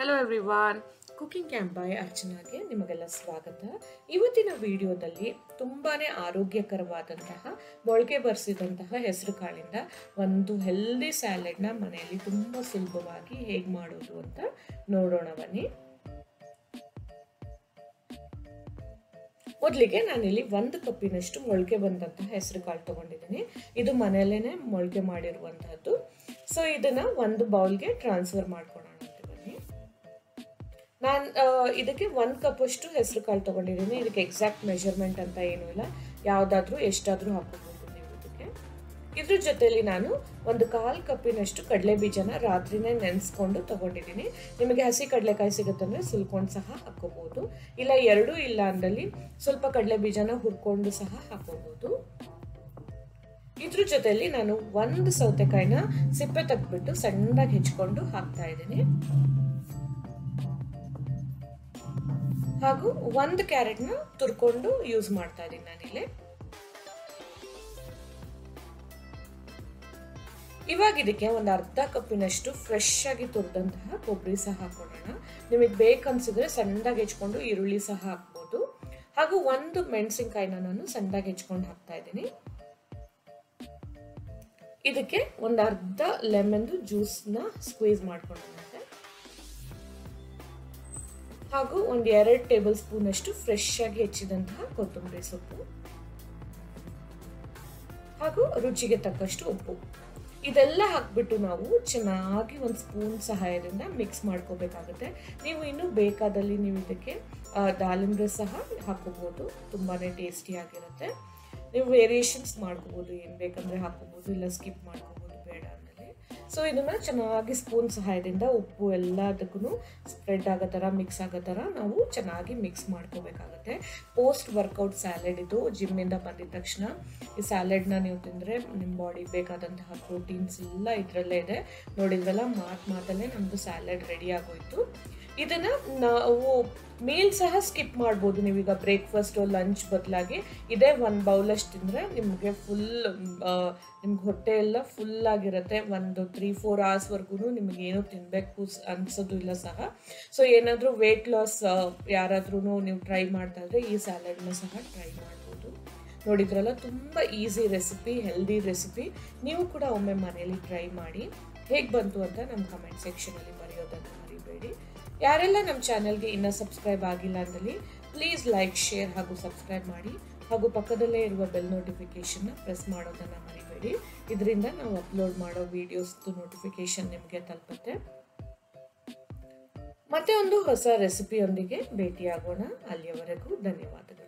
hello everyone cooking camp by ಅರ್ಚನಾಗೆ ನಿಮಗೆಲ್ಲ ಸ್ವಾಗತ ಇವತ್ತಿನ ವಿಡಿಯೋದಲ್ಲಿ ತುಂಬಾ ಆರೋಗ್ಯಕರವಾದಂತಹ ಮೊಳಕೆ ಬರೆಸಿದಂತಹ ಹೆಸರು ಕಾಳಿಂದ ಒಂದು ಹೆಲ್ದಿ ಸ್ಯಾಲೆಡ್ನ ಮನೆಯಲ್ಲಿ ತುಂಬ ಸುಲಭವಾಗಿ ಹೇಗೆ ಮಾಡೋದು ಅಂತ ನೋಡೋಣ ಬನ್ನಿ ಮೊದಲಿಗೆ ನಾನಿಲ್ಲಿ ಒಂದು ಕಪ್ಪಿನಷ್ಟು ಮೊಳಕೆ ಬಂದಂತಹ ಹೆಸರು ಕಾಳು ತೊಗೊಂಡಿದ್ದೀನಿ ಇದು ಮನೆಯಲ್ಲೇ ಮೊಳಕೆ ಮಾಡಿರುವಂತಹದ್ದು ಸೊ ಇದನ್ನ ಒಂದು ಬೌಲ್ಗೆ ಟ್ರಾನ್ಸ್ಫರ್ ಮಾಡ್ಕೊಳ್ಳೋಣ ಅಂತ ಬನ್ನಿ ನಾನು ಇದಕ್ಕೆ ಒಂದು ಕಪ್ಪಷ್ಟು ಹೆಸರು ಕಾಳು ತೊಗೊಂಡಿದ್ದೀನಿ ಇದಕ್ಕೆ ಎಕ್ಸಾಕ್ಟ್ ಮೆಷರ್ಮೆಂಟ್ ಅಂತ ಏನೂ ಇಲ್ಲ ಯಾವುದಾದ್ರೂ ಎಷ್ಟಾದರೂ ಹಾಕೋಬಹುದು ನೀವು ಇದಕ್ಕೆ ಇದ್ರ ಜೊತೆಲಿ ನಾನು ಒಂದು ಕಾಲು ಕಪ್ಪಿನಷ್ಟು ಕಡಲೆ ಬೀಜನ ರಾತ್ರಿನೇ ನೆನೆಸ್ಕೊಂಡು ತಗೊಂಡಿದ್ದೀನಿ ನಿಮಗೆ ಹಸಿ ಕಡಲೆಕಾಯಿ ಸಿಗುತ್ತಂದ್ರೆ ಸುಲ್ಕೊಂಡು ಸಹ ಹಾಕೋಬಹುದು ಇಲ್ಲ ಎರಡೂ ಇಲ್ಲ ಅಂದಲ್ಲಿ ಸ್ವಲ್ಪ ಕಡಲೆ ಬೀಜನ ಹುರ್ಕೊಂಡು ಸಹ ಹಾಕೋಬಹುದು ಇದ್ರ ಜೊತೆಲಿ ನಾನು ಒಂದು ಸೌತೆಕಾಯಿನ ಸಿಪ್ಪೆ ತೆಗೆದ್ಬಿಟ್ಟು ಸಣ್ಣದಾಗಿ ಹೆಚ್ಕೊಂಡು ಹಾಕ್ತಾ ಇದ್ದೀನಿ ಹಾಗೂ ಒಂದು ಕ್ಯಾರೆಟ್ನ ತುರ್ಕೊಂಡು ಯೂಸ್ ಮಾಡ್ತಾ ಇದ್ದೀನಿ ನಾನಿಲ್ಲಿ ಇವಾಗ ಇದಕ್ಕೆ ಒಂದು ಅರ್ಧ ಕಪ್ಪಿನಷ್ಟು ಫ್ರೆಶ್ ಆಗಿ ತುರಿದಂತಹ ಕೊಬ್ಬರಿ ಸಹ ಹಾಕೊಳ್ಳೋಣ ನಿಮಗೆ ಬೇಕನ್ಸಿದ್ರೆ ಸಣ್ಣದಾಗಿ ಹೆಚ್ಕೊಂಡು ಈರುಳ್ಳಿ ಸಹ ಹಾಕ್ಬೋದು ಹಾಗೂ ಒಂದು ಮೆಣಸಿನ್ಕಾಯಿನ ನಾನು ಸಣ್ಣದಾಗಿ ಹೆಚ್ಕೊಂಡು ಹಾಕ್ತಾ ಇದ್ದೀನಿ ಇದಕ್ಕೆ ಒಂದು ಅರ್ಧ ಲೆಮನ್ದು ಜ್ಯೂಸ್ನ ಸ್ಕ್ವೀಸ್ ಮಾಡ್ಕೊಳ್ಳೋಣ ಹಾಗೂ ಒಂದು ಎರಡು ಟೇಬಲ್ ಸ್ಪೂನ್ ಅಷ್ಟು ಫ್ರೆಶ್ ಆಗಿ ಹೆಚ್ಚಿದಂತಹ ಕೊತ್ತಂಬರಿ ಸೊಪ್ಪು ಹಾಗೂ ರುಚಿಗೆ ತಕ್ಕಷ್ಟು ಉಪ್ಪು ಇದೆಲ್ಲ ಹಾಕ್ಬಿಟ್ಟು ನಾವು ಚೆನ್ನಾಗಿ ಒಂದು ಸ್ಪೂನ್ ಸಹಾಯದಿಂದ ಮಿಕ್ಸ್ ಮಾಡ್ಕೋಬೇಕಾಗುತ್ತೆ ನೀವು ಇನ್ನೂ ಬೇಕಾದಲ್ಲಿ ನೀವು ಇದಕ್ಕೆ ದಾಳಿಂಬೆ ಸಹ ಹಾಕೋಬೋದು ತುಂಬಾ ಟೇಸ್ಟಿಯಾಗಿರುತ್ತೆ ನೀವು ವೇರಿಯೇಷನ್ಸ್ ಮಾಡ್ಕೋಬೋದು ಏನು ಬೇಕಂದರೆ ಹಾಕೋಬೋದು ಇಲ್ಲ ಸ್ಕಿಪ್ ಮಾಡ್ಕೋಬೋದು ಬೇಡ ಅಂದರೆ ಸೊ ಇದನ್ನು ಚೆನ್ನಾಗಿ ಸ್ಪೂನ್ ಸಹಾಯದಿಂದ ಉಪ್ಪು ಎಲ್ಲದಕ್ಕೂ ಸ್ಪ್ರೆಡ್ ಆಗೋ ಥರ ಮಿಕ್ಸ್ ಆಗೋ ಥರ ನಾವು ಚೆನ್ನಾಗಿ ಮಿಕ್ಸ್ ಮಾಡ್ಕೋಬೇಕಾಗತ್ತೆ ಪೋಸ್ಟ್ ವರ್ಕೌಟ್ ಸ್ಯಾಲೆಡ್ ಇದು ಜಿಮ್ಮಿಂದ ಬಂದಿದ ತಕ್ಷಣ ಈ ಸ್ಯಾಲೆಡ್ನ ನೀವು ತಿಂದರೆ ನಿಮ್ಮ ಬಾಡಿಗೆ ಬೇಕಾದಂತಹ ಪ್ರೋಟೀನ್ಸ್ ಎಲ್ಲ ಇದರಲ್ಲೇ ಇದೆ ನೋಡಿದ್ರಲ್ಲ ಮಾತು ಮಾತಲ್ಲೇ ನಮ್ಮದು ಸ್ಯಾಲೆಡ್ ರೆಡಿ ಆಗೋಯ್ತು ಇದನ್ನು ನಾವು ಮೀಲ್ ಸಹ ಸ್ಕಿಪ್ ಮಾಡ್ಬೋದು ನೀವೀಗ ಬ್ರೇಕ್ಫಾಸ್ಟು ಲಂಚ್ ಬದಲಾಗಿ ಇದೇ ಒಂದು ಬೌಲಷ್ಟು ತಿಂದರೆ ನಿಮಗೆ ಫುಲ್ ನಿಮ್ಗೆ ಹೊಟ್ಟೆ ಎಲ್ಲ ಫುಲ್ ಆಗಿರುತ್ತೆ ಒಂದು ತ್ರೀ ಫೋರ್ ಅವರ್ಸ್ವರೆಗೂ ನಿಮಗೆ ಏನೂ ತಿನ್ನಬೇಕು ಅನ್ಸೋದು ಇಲ್ಲ ಸಹ ಸೊ ಏನಾದರೂ ವೆಯ್ಟ್ ಲಾಸ್ ಯಾರಾದ್ರೂ ನೀವು ಟ್ರೈ ಮಾಡ್ತಾ ಇದ್ರೆ ಈ ಸ್ಯಾಲಡ್ನ ಸಹ ಟ್ರೈ ಮಾಡ್ಬೋದು ನೋಡಿದ್ರಲ್ಲ ತುಂಬ ಈಸಿ ರೆಸಿಪಿ ಹೆಲ್ದಿ ರೆಸಿಪಿ ನೀವು ಕೂಡ ಒಮ್ಮೆ ಮನೇಲಿ ಟ್ರೈ ಮಾಡಿ ಹೇಗೆ ಬಂತು ಅಂತ ನಮ್ಮ ಕಮೆಂಟ್ ಸೆಕ್ಷನಲ್ಲಿ ಬರೆಯೋದನ್ನು ಮರಿಬೇಡಿ ಯಾರೆಲ್ಲ ನಮ್ಮ ಚಾನಲ್ಗೆ ಇನ್ನೂ ಸಬ್ಸ್ಕ್ರೈಬ್ ಆಗಿಲ್ಲ ಅಂದಲ್ಲಿ ಪ್ಲೀಸ್ ಲೈಕ್ ಶೇರ್ ಹಾಗೂ ಸಬ್ಸ್ಕ್ರೈಬ್ ಮಾಡಿ ಹಾಗೂ ಪಕ್ಕದಲ್ಲೇ ಇರುವ ಬೆಲ್ ನೋಟಿಫಿಕೇಷನ್ನ ಪ್ರೆಸ್ ಮಾಡೋದನ್ನು ಮರಿಬೇಡಿ ಇದರಿಂದ ನಾವು ಅಪ್ಲೋಡ್ ಮಾಡೋ ವಿಡಿಯೋಸ್ದು ನೋಟಿಫಿಕೇಷನ್ ನಿಮಗೆ ತಲುಪುತ್ತೆ ಮತ್ತೆ ಒಂದು ಹೊಸ ರೆಸಿಪಿಯೊಂದಿಗೆ ಭೇಟಿಯಾಗೋಣ ಅಲ್ಲಿಯವರೆಗೂ ಧನ್ಯವಾದಗಳು